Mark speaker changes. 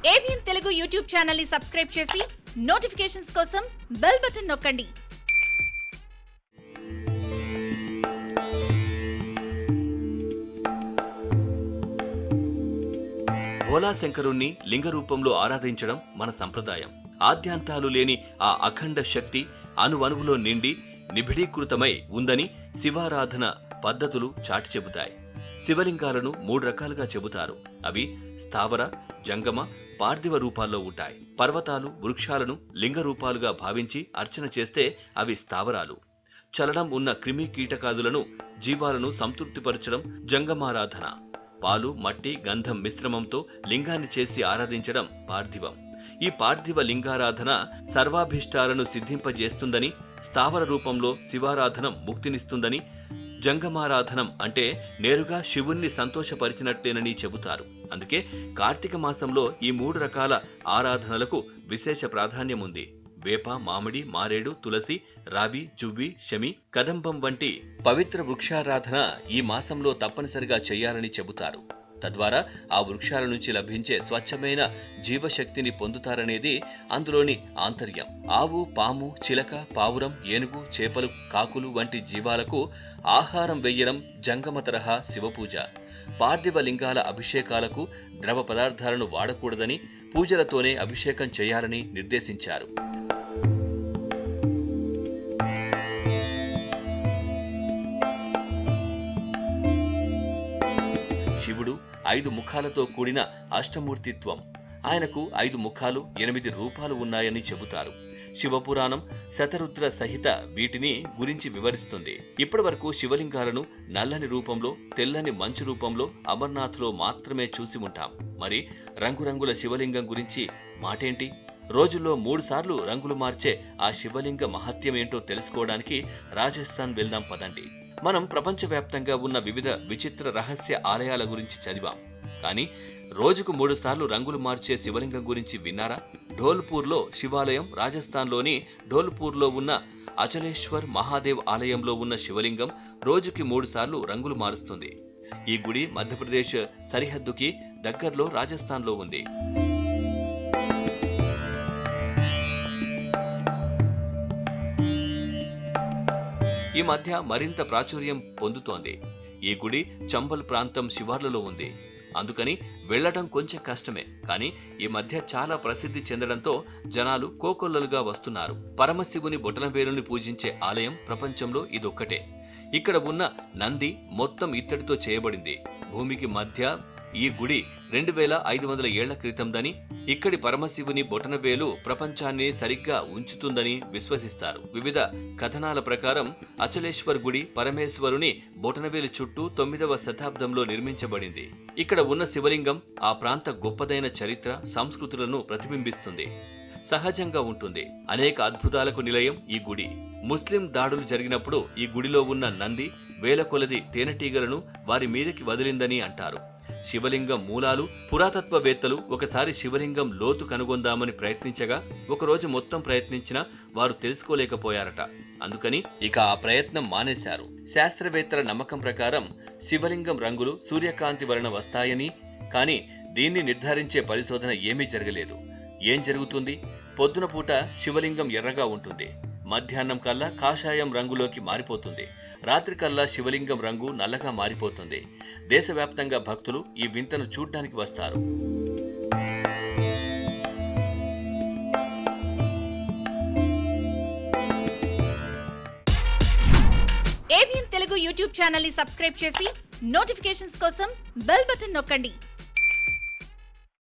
Speaker 1: ABN Telugu YouTube channel ని subscribe చేసి notifications కోసం బెల్ బటన్ నొక్కండి
Speaker 2: భోలాశంకరుణ్ణి లింగ రూపంలో ఆరాధించడం మన సంప్రదాయం ఆద్యాంతాలు లేని ఆ అఖండ శక్తి అణువణువులో నిండి నిబిడీకృతమై ఉందని శివారాధన పద్ధతులు చాటి చెబుతాయి శివలింగాలను మూడు రకాలుగా చెబుతారు అవి స్థావర జంగమ పార్థివ రూపాల్లో ఉంటాయి పర్వతాలు వృక్షాలను లింగ రూపాలుగా భావించి అర్చన చేస్తే అవి స్థావరాలు చలనం ఉన్న క్రిమి కీటకాదులను జీవాలను సంతృప్తిపరచడం జంగమారాధన పాలు మట్టి గంధం మిశ్రమంతో లింగాన్ని చేసి ఆరాధించడం పార్థివం ఈ పార్థివ లింగారాధన సర్వాభిష్టాలను సిద్ధింపజేస్తుందని స్థావర రూపంలో శివారాధనం ముక్తినిస్తుందని జంగమారాధనం అంటే నేరుగా శివుణ్ణి సంతోషపరిచినట్టేనని చెబుతారు అందుకే కార్తీక మాసంలో ఈ మూడు రకాల ఆరాధనలకు విశేష ప్రాధాన్యం ఉంది వేప మామిడి మారేడు తులసి రావి జువ్వి శమి కదంబం వంటి పవిత్ర వృక్షారాధన ఈ మాసంలో తప్పనిసరిగా చేయాలని చెబుతారు తద్వారా ఆ వృక్షాల నుంచి లభించే స్వచ్ఛమైన జీవశక్తిని పొందుతారనేది అందులోని ఆంతర్యం ఆవు పాము చిలక పావురం ఏనుగు చేపలు కాకులు వంటి జీవాలకు ఆహారం వెయ్యడం జంగమ తరహా శివపూజ పార్థివ లింగాల అభిషేకాలకు ద్రవ పదార్థాలను వాడకూడదని పూజలతోనే అభిషేకం చేయాలని నిర్దేశించారు శివుడు ఐదు ముఖాలతో కూడిన అష్టమూర్తిత్వం ఆయనకు ఐదు ముఖాలు ఎనిమిది రూపాలు ఉన్నాయని చెబుతారు శివపురాణం శతరుద్ర సహిత వీటిని గురించి వివరిస్తుంది ఇప్పటి వరకు శివలింగాలను నల్లని రూపంలో తెల్లని మంచు రూపంలో అమర్నాథ్లో మాత్రమే చూసి ఉంటాం మరి రంగురంగుల శివలింగం గురించి మాటేంటి రోజుల్లో మూడు సార్లు రంగులు మార్చే ఆ శివలింగ మహత్యం ఏంటో తెలుసుకోవడానికి రాజస్థాన్ వెళ్దాం పదండి మనం ప్రపంచవ్యాప్తంగా ఉన్న వివిధ విచిత్ర రహస్య ఆలయాల గురించి చదివాం కానీ రోజుకు మూడు సార్లు రంగులు మార్చే శివలింగం గురించి విన్నారా ఢోల్పూర్లో శివాలయం రాజస్థాన్లోని ఢోల్పూర్లో ఉన్న అచలేశ్వర్ మహాదేవ్ ఆలయంలో ఉన్న శివలింగం రోజుకి మూడు సార్లు రంగులు మారుస్తుంది ఈ గుడి మధ్యప్రదేశ్ సరిహద్దుకి దగ్గరలో రాజస్థాన్లో ఉంది ఈ మధ్య మరింత ప్రాచుర్యం పొందుతోంది ఈ గుడి చంబల్ ప్రాంతం శివార్లలో ఉంది అందుకని వెళ్ళటం కొంచెం కష్టమే కానీ ఈ మధ్య చాలా ప్రసిద్ధి చెందడంతో జనాలు కోకొల్లలుగా వస్తున్నారు పరమశివుని బొటనవేలుని పూజించే ఆలయం ప్రపంచంలో ఇదొక్కటే ఇక్కడ ఉన్న నంది మొత్తం ఇత్తడితో చేయబడింది భూమికి మధ్య ఈ గుడి రెండు వేల ఐదు వందల ఏళ్ల క్రితందని ఇక్కడి పరమశివుని బొటనవేలు ప్రపంచాన్ని సరిగ్గా ఉంచుతుందని విశ్వసిస్తారు వివిధ కథనాల ప్రకారం అచలేశ్వర్ గుడి పరమేశ్వరుని బొటనవేలు చుట్టూ తొమ్మిదవ శతాబ్దంలో నిర్మించబడింది ఇక్కడ ఉన్న శివలింగం ఆ ప్రాంత గొప్పదైన చరిత్ర సంస్కృతులను ప్రతిబింబిస్తుంది సహజంగా ఉంటుంది అనేక అద్భుతాలకు నిలయం ఈ గుడి ముస్లిం దాడులు జరిగినప్పుడు ఈ గుడిలో ఉన్న నంది వేల కొలది తేనెటీగలను వారి మీదకి వదిలిందని అంటారు శివలింగం మూలాలు పురాతత్వవేత్తలు ఒకసారి శివలింగం లోతు కనుగొందామని ప్రయత్నించగా ఒకరోజు మొత్తం ప్రయత్నించినా వారు తెలుసుకోలేకపోయారట అందుకని ఇక ఆ ప్రయత్నం మానేశారు శాస్త్రవేత్తల నమ్మకం ప్రకారం శివలింగం రంగులు సూర్యకాంతి వలన వస్తాయని కానీ దీన్ని నిర్ధారించే పరిశోధన ఏమీ జరగలేదు ఏం జరుగుతుంది పొద్దున పూట శివలింగం ఎర్రగా ఉంటుంది మధ్యాహ్నం కల్లా కాషాయం రంగులోకి మారిపోతుంది రాత్రి కల్లా శివలింగం రంగు నల్లగా మారిపోతుంది దేశవ్యాప్తంగా భక్తులు ఈ వింతను చూడ్డానికి వస్తారు
Speaker 1: ఏబిఎన్ తెలుగు యూట్యూబ్ ఛానల్ ని సబ్స్క్రైబ్ చేసి నోటిఫికేషన్స్ కోసం బెల్ బటన్ నొక్కండి